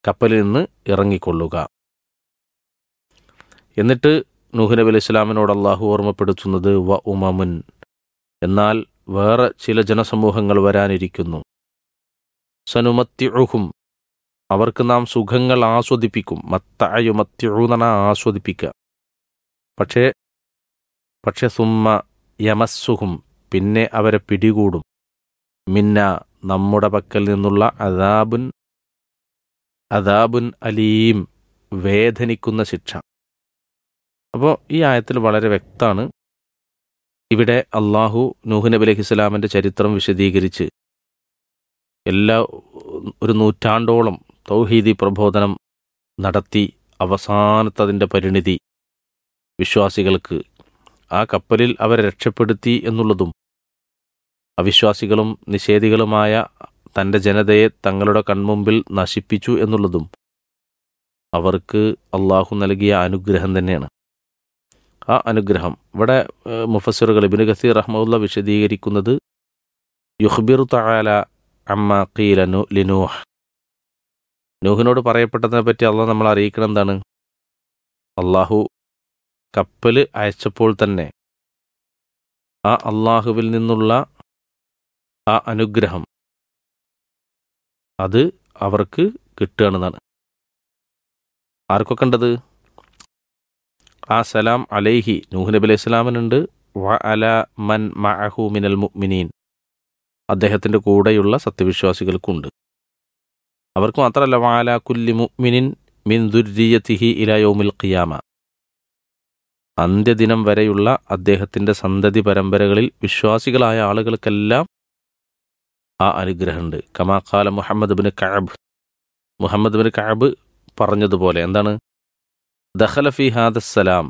കപ്പലിൽ നിന്ന് ഇറങ്ങിക്കൊള്ളുക എന്നിട്ട് നൂഹ് നബി അലൈഹി ഇസ്ലാമിനോട് അള്ളാഹു ഓർമ്മപ്പെടുത്തുന്നത് വ ഉമമുൻ എന്നാൽ വേറെ ചില ജനസമൂഹങ്ങൾ വരാനിരിക്കുന്നു സനുമത്യുഹും അവർക്ക് നാം സുഖങ്ങൾ ആസ്വദിപ്പിക്കും മത്തായു മത്യുനണ ആസ്വദിപ്പിക്കുക പക്ഷേ പക്ഷെ സുമ്മ യമസ്സുഹും പിന്നെ അവരെ പിടികൂടും മിന്ന നമ്മുടെ പക്കൽ നിന്നുള്ള അദാബുൻ അദാബുൻ അലീം വേദനിക്കുന്ന ശിക്ഷ അപ്പോൾ ഈ ആയത്തിൽ വളരെ വ്യക്തമാണ് ഇവിടെ അള്ളാഹു നൂഹ് നബി അലൈഹി സ്വലാമിൻ്റെ ചരിത്രം വിശദീകരിച്ച് എല്ലാ ഒരു നൂറ്റാണ്ടോളം തൗഹീദി പ്രബോധനം നടത്തി അവസാനത്തതിൻ്റെ പരിണിതി വിശ്വാസികൾക്ക് ആ കപ്പലിൽ അവരെ രക്ഷപ്പെടുത്തി എന്നുള്ളതും അവിശ്വാസികളും നിഷേധികളുമായ തൻ്റെ ജനതയെ തങ്ങളുടെ കൺമുമ്പിൽ നശിപ്പിച്ചു എന്നുള്ളതും അവർക്ക് അള്ളാഹു നൽകിയ അനുഗ്രഹം തന്നെയാണ് ആ അനുഗ്രഹം ഇവിടെ മുഫസിറുകൾ ഇബിന് ഖസീർ റഹ്മുല്ല വിശദീകരിക്കുന്നത് യുഹ്ബിർ തആല അമ്മ ഖീല നു ലിനൂഹ് നൂഹിനോട് പറയപ്പെട്ടതിനെ പറ്റി അള്ളാഹ് നമ്മൾ അറിയിക്കണം എന്താണ് അള്ളാഹു കപ്പൽ അയച്ചപ്പോൾ തന്നെ ആ അള്ളാഹുവിൽ നിന്നുള്ള ആ അനുഗ്രഹം അത് അവർക്ക് കിട്ടുകയാണെന്നാണ് ആർക്കൊക്കെ ഉണ്ടത് ആ സലാം അലൈഹി നൂഹ് നബി അലൈഹി സ്വലാമിനുണ്ട് വ അല മൻ മഅഹു മിനൽ മുഅ്മിനീൻ അദ്ദേഹത്തിൻ്റെ കൂടെയുള്ള സത്യവിശ്വാസികൾക്കുണ്ട് അവർക്ക് മാത്രമല്ല വാല കുല്ലി മുഅ്മിനിൻ മിൻ ദുര്രിയത്തിഹി ഇല യൗമിൽ ഖിയാമ അന്ത്യദിനം വരെയുള്ള അദ്ദേഹത്തിൻ്റെ സന്തതി പരമ്പരകളിൽ വിശ്വാസികളായ ആളുകൾക്കെല്ലാം ആ അനുഗ്രഹമുണ്ട് കമാഖാല Muhammad bin Kaab Muhammad bin Kaab പറഞ്ഞതുപോലെ എന്താണ് ദഖല ഫി ഹാദസ്സലാം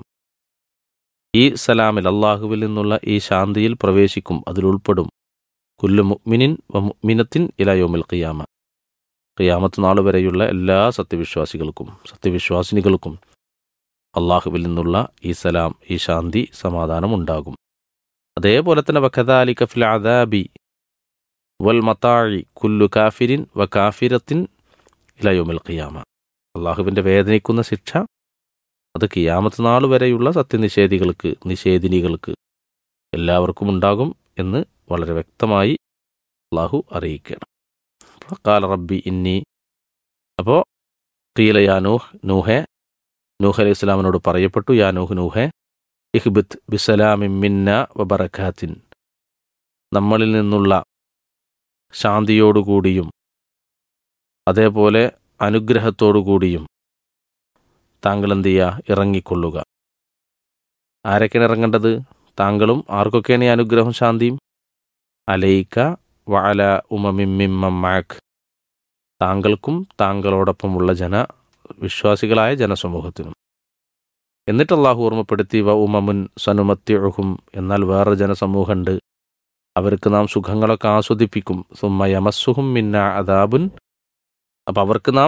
ഈ സലാമിൽ അള്ളാഹുവിൽ നിന്നുള്ള ഈ ശാന്തിയിൽ പ്രവേശിക്കും അതിലുൾപ്പെടും കുല്ലു മുഅ്മിനിൻ വ മുഅ്മിനത്തിൻ ഇല യൗമിൽ ഖിയാമ ഖിയാമത്ത് നാൾ വരെയുള്ള എല്ലാ സത്യവിശ്വാസികൾക്കും സത്യവിശ്വാസിനികൾക്കും അള്ളാഹുവിൽ നിന്നുള്ള ഈ സലാം ഈ ശാന്തി സമാധാനം ഉണ്ടാകും അതേപോലെ തന്നെ വഖദാലിക ഫിൽ അദാബി വൽ മത്താഴി കുല്ലു കാഫിരിൻ വ കാഫിരത്തിൻ ഇല യൗമിൽ ഖിയാമ അള്ളാഹുവിൻ്റെ വേദനിക്കുന്ന ശിക്ഷ അത് കിയാമത്ത് നാൾ വരെയുള്ള സത്യനിഷേധികൾക്ക് നിഷേധിനികൾക്ക് എല്ലാവർക്കും ഉണ്ടാകും എന്ന് വളരെ വ്യക്തമായി അള്ളാഹു അറിയിക്കണം കാല റബ്ബി ഇന്നി അപ്പോൾ കീല യാ നൂഹ് നൂഹെ നൂഹ് അലൈഹി ഇസ്ലാമിനോട് പറയപ്പെട്ടു യാ നൂഹ് നൂഹെ ഇഹ്ബിത്ത് ബിസലാമിൻ മിന്ന വബറക്കാത്തിൻ നമ്മളിൽ നിന്നുള്ള ശാന്തിയോടുകൂടിയും അതേപോലെ അനുഗ്രഹത്തോടുകൂടിയും താങ്കൾ എന്ത് ചെയ്യുക ഇറങ്ങിക്കൊള്ളുക ആരൊക്കെയാണ് ഇറങ്ങേണ്ടത് താങ്കളും ആർക്കൊക്കെയാണ് ഈ അനുഗ്രഹം ശാന്തിയും അലയിക്ക വഅല ഉമമിമ്മിമ്മമാക് താങ്കൾക്കും താങ്കളോടൊപ്പമുള്ള ജന വിശ്വാസികളായ ജനസമൂഹത്തിനും എന്നിട്ട് അള്ളാഹു ഓർമ്മപ്പെടുത്തി വ ഉമമുൻ സനുമത്യുഹും എന്നാൽ വേറെ ജനസമൂഹമുണ്ട് അവർക്ക് നാം സുഖങ്ങളൊക്കെ ആസ്വദിപ്പിക്കും സുമ്മ യമസ്സുഹും മിന്ന അദാബുൻ അപ്പം അവർക്ക് നാം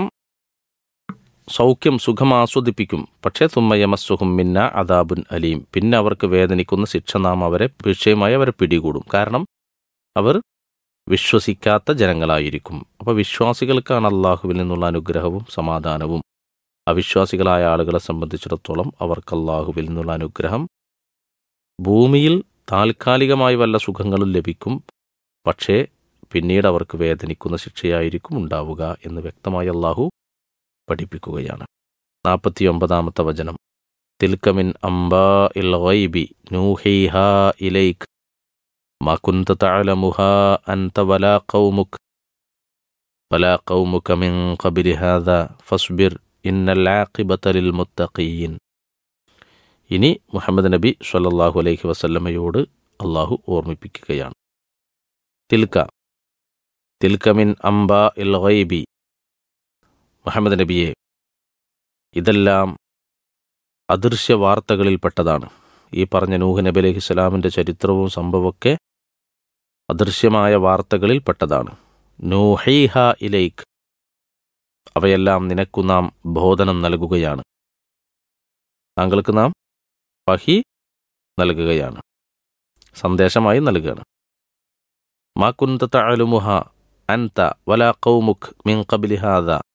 സൗഖ്യം സുഖം ആസ്വദിപ്പിക്കും പക്ഷേ തുമ്മയമസ്സുഹും മിന്ന അദാബുൻ അലീം പിന്നെ അവർക്ക് വേദനിക്കുന്ന ശിക്ഷ നാം അവരെ വിഷയമായി അവരെ പിടികൂടും കാരണം അവർ വിശ്വസിക്കാത്ത ജനങ്ങളായിരിക്കും അപ്പോൾ വിശ്വാസികൾക്കാണ് അള്ളാഹുവിൽ നിന്നുള്ള അനുഗ്രഹവും സമാധാനവും അവിശ്വാസികളായ ആളുകളെ സംബന്ധിച്ചിടത്തോളം അവർക്ക് അള്ളാഹുവിൽ നിന്നുള്ള അനുഗ്രഹം ഭൂമിയിൽ താൽക്കാലികമായി വല്ല സുഖങ്ങളും ലഭിക്കും പക്ഷേ പിന്നീട് അവർക്ക് വേദനിക്കുന്ന ശിക്ഷയായിരിക്കും ഉണ്ടാവുക എന്ന് വ്യക്തമായി അള്ളാഹു പഠിപ്പിക്കുകയാണ് നാൽപ്പത്തി ഒമ്പതാമത്തെ വചനം തിൽക്കമിൻ അംബാ ഇൽ ഗൈബി നൂഹൈഹ ഇലൈക് ما كنت تعلمها أنت ولا قومك ولا قومك من قبل هذا فاصبر إن العاقبة للمتقين ഇനി മുഹമ്മദ് നബി സല്ലല്ലാഹു അലൈഹി വസല്ലമയോട് അള്ളാഹു ഓർമ്മിപ്പിക്കുകയാണ് തിൽക്ക തിൽക്കമിൻ അംബ ഇൽ ഗൈബി മുഹമ്മദ് നബിയെ ഇതെല്ലാം അദൃശ്യ വാർത്തകളിൽപ്പെട്ടതാണ് ഈ പറഞ്ഞ നൂഹ് നബി അലൈഹി സ്വലാമിൻ്റെ ചരിത്രവും സംഭവമൊക്കെ അദൃശ്യമായ വാർത്തകളിൽപ്പെട്ടതാണ് നൂഹൈഹ ഇലൈക്ക് അവയെല്ലാം നിനക്കു നാം ബോധനം നൽകുകയാണ് താങ്കൾക്ക് നാം വഹി നൽകുകയാണ് സന്ദേശമായി നൽകുകയാണ് മാ കുന്ത തഅലുമുഹ അൻത വലാ ഖൗമുക് മിൻ ഖബ്ലി ഹാദ